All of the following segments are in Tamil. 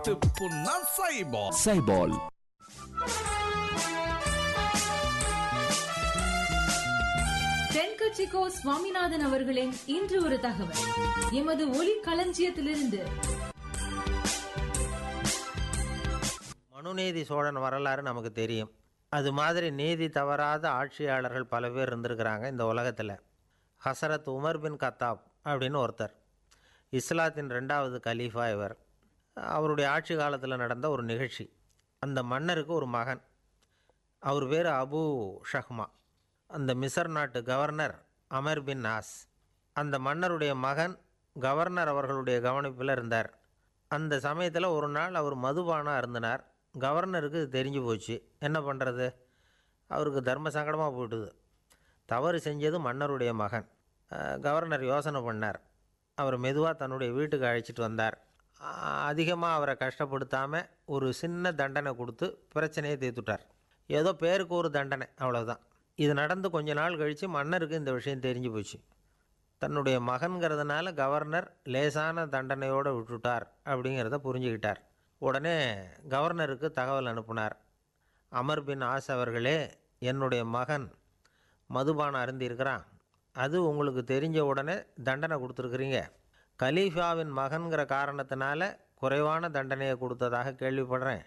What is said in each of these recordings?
புண்ணா சைபால் சைபால் தென்கட்சிக்கோ சுவாமிநாதன் அவர்களின் இன்று ஒரு தகவல் எமது ஒலி களஞ்சியத்திலிருந்து மனுநீதி சோழன் வரலாறு நமக்கு தெரியும் அது மாதிரி நீதி தவறாத ஆட்சியாளர்கள் பல பேர் இருந்திருக்கிறாங்க இந்த உலகத்தில் ஹசரத் உமர் பின் கத்தாப் அப்படின்னு ஒருத்தர் இஸ்லாத்தின் ரெண்டாவது கலீஃபா இவர் அவருடைய ஆட்சி காலத்தில் நடந்த ஒரு நிகழ்ச்சி அந்த மன்னருக்கு ஒரு மகன் அவர் பேர் அபு ஷஹ்மா அந்த மிசர் நாட்டு கவர்னர் அமர் பின் நாஸ் அந்த மன்னருடைய மகன் கவர்னர் அவர்களுடைய கவனிப்பில் இருந்தார் அந்த சமயத்தில் ஒரு நாள் அவர் மதுபானம் அருந்தினார் கவர்னருக்கு இது தெரிஞ்சு போச்சு என்ன பண்ணுறது அவருக்கு தர்ம சங்கடமாக போயிட்டுது தவறு செஞ்சது மன்னருடைய மகன் அஹ், கவர்னர் யோசனை பண்ணார் அவர் மெதுவாக தன்னுடைய வீட்டுக்கு அழைச்சிட்டு வந்தார் அதிகமாக அவரை கஷ்டப்படுத்தாமல் ஒரு சின்ன தண்டனை கொடுத்து பிரச்சனையை தீர்த்துட்டார் ஏதோ பேருக்கு ஒரு தண்டனை அவ்வளவுதான் இது நடந்து கொஞ்ச நாள் கழித்து மன்னருக்கு இந்த விஷயம் தெரிஞ்சு போச்சு தன்னுடைய மகன்கிறதுனால கவர்னர் லேசான தண்டனையோடு விட்டுட்டார் அப்படிங்கிறத புரிஞ்சுக்கிட்டார் உடனே கவர்னருக்கு தகவல் அனுப்புனார் அமர் பின் ஆஸ் அவர்களே என்னுடைய மகன் மதுபானம் அருந்திருக்கிறான் அது உங்களுக்கு தெரிஞ்ச உடனே தண்டனை கொடுத்துருக்குறீங்க கலீஃபாவின் மகன்கிற காரணத்தினால குறைவான தண்டனையை கொடுத்ததாக கேள்விப்படுறேன்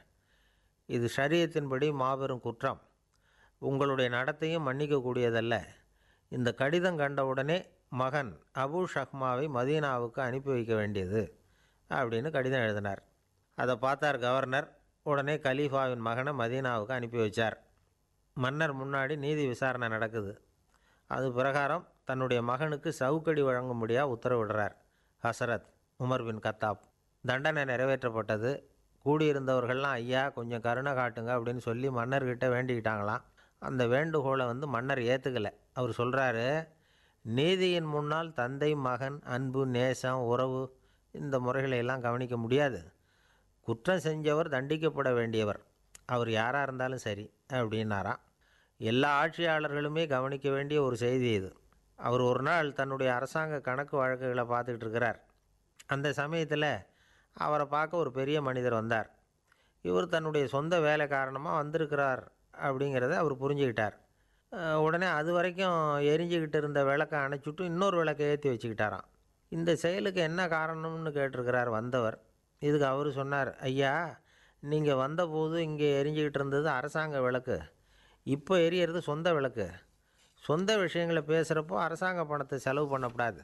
இது ஷரியத்தின்படி மாபெரும் குற்றம் உங்களுடைய நடத்தையும் மன்னிக்கக்கூடியதல்ல இந்த கடிதம் கண்ட உடனே மகன் அபு ஷஹ்மாவை மதீனாவுக்கு அனுப்பி வைக்க வேண்டியது அப்படின்னு கடிதம் எழுதினார் அதை பார்த்தார் கவர்னர் உடனே கலீஃபாவின் மகனை மதீனாவுக்கு அனுப்பி வச்சார் மன்னர் முன்னாடி நீதி விசாரணை நடக்குது அது பிரகாரம் தன்னுடைய மகனுக்கு சவுக்கடி வழங்கும்படியாக உத்தரவிடுறார் ஹசரத் உமர் பின் கத்தாப் தண்டனை நிறைவேற்றப்பட்டது கூடியிருந்தவர்கள்லாம் ஐயா கொஞ்சம் கருணை காட்டுங்க அப்படின்னு சொல்லி மன்னர்கிட்ட வேண்டிக்கிட்டாங்களாம் அந்த வேண்டுகோளை வந்து மன்னர் ஏற்றுக்கலை அவர் சொல்கிறாரு நீதியின் முன்னால் தந்தை மகன் அன்பு நேசம் உறவு இந்த முறைகளை எல்லாம் கவனிக்க முடியாது குற்றம் செஞ்சவர் தண்டிக்கப்பட வேண்டியவர் அவர் யாராக இருந்தாலும் சரி அப்படின்னாராம் எல்லா ஆட்சியாளர்களுமே கவனிக்க வேண்டிய ஒரு செய்தி இது அவர் ஒரு நாள் தன்னுடைய அரசாங்க கணக்கு வழக்குகளை பார்த்துக்கிட்டு இருக்கிறார் அந்த சமயத்தில் அவரை பார்க்க ஒரு பெரிய மனிதர் வந்தார் இவர் தன்னுடைய சொந்த வேலை காரணமாக வந்திருக்கிறார் அப்படிங்கிறத அவர் புரிஞ்சுக்கிட்டார் அஹ் உடனே அது வரைக்கும் எரிஞ்சுக்கிட்டு இருந்த விளக்கை அணைச்சுட்டு இன்னொரு விளக்கை ஏற்றி வச்சுக்கிட்டாராம் இந்த செயலுக்கு என்ன காரணம்னு கேட்டிருக்கிறார் வந்தவர் இதுக்கு அவர் சொன்னார் ஐயா நீங்கள் வந்தபோது இங்கே எரிஞ்சுக்கிட்டு இருந்தது அரசாங்க விளக்கு இப்போ எரியறது சொந்த விளக்கு சொந்த விஷயங்களை பேசுகிறப்போ அரசாங்க பணத்தை செலவு பண்ணக்கூடாது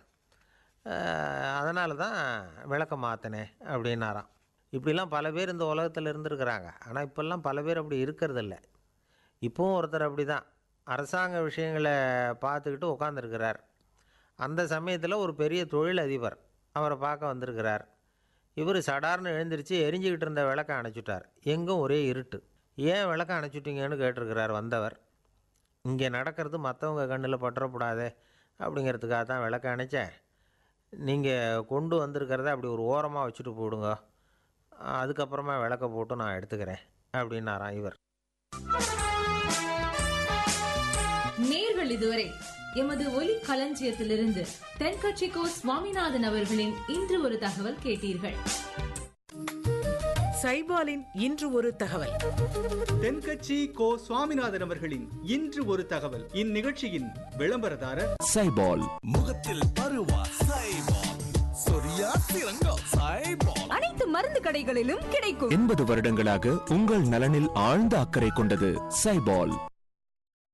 அதனால தான் விளக்க மாற்றினேன் அப்படின்னாராம் இப்படிலாம் பல பேர் இந்த உலகத்தில் இருந்திருக்கிறாங்க ஆனால் இப்போல்லாம் பல பேர் அப்படி இருக்கிறதில்ல இப்போவும் ஒருத்தர் அப்படி தான் அரசாங்க விஷயங்களை பார்த்துக்கிட்டு உட்காந்துருக்கிறார் அந்த சமயத்தில் ஒரு பெரிய தொழில் அதிபர் அவரை பார்க்க வந்திருக்கிறார் இவர் சடார்னு எழுந்திரிச்சு எரிஞ்சுக்கிட்டு இருந்த விளக்கை அணைச்சுட்டார் எங்கும் ஒரே இருட்டு ஏன் விளக்கை அணைச்சுட்டீங்கன்னு கேட்டிருக்கிறார் வந்தவர் இங்கே நடக்கிறது மற்றவங்க கண்ணில் பற்றக்கூடாதே அப்படிங்கிறதுக்காக தான் விளக்க அணைச்சேன் நீங்கள் கொண்டு வந்திருக்கிறத அப்படி ஒரு ஓரமாக வச்சுட்டு போடுங்க அதுக்கப்புறமா விளக்க போட்டு நான் எடுத்துக்கிறேன் அப்படின்னாராம் இவர் நேர்கள் இதுவரை எமது ஒலி களஞ்சியத்திலிருந்து தென்கட்சிக்கோ சுவாமிநாதன் அவர்களின் இன்று ஒரு தகவல் கேட்டீர்கள் சைபாலின் இன்று ஒரு தகவல் தென்கட்சி கோ சுவாமிநாதன் அவர்களின் இன்று ஒரு தகவல் இந்நிகழ்ச்சியின் விளம்பரதாரர் சைபால் முகத்தில் பருவா சைபால் சொரியா சிறங்கோ சைபால் அனைத்து மருந்து கடைகளிலும் கிடைக்கும் எண்பது வருடங்களாக உங்கள் நலனில் ஆழ்ந்த அக்கறை கொண்டது சைபால்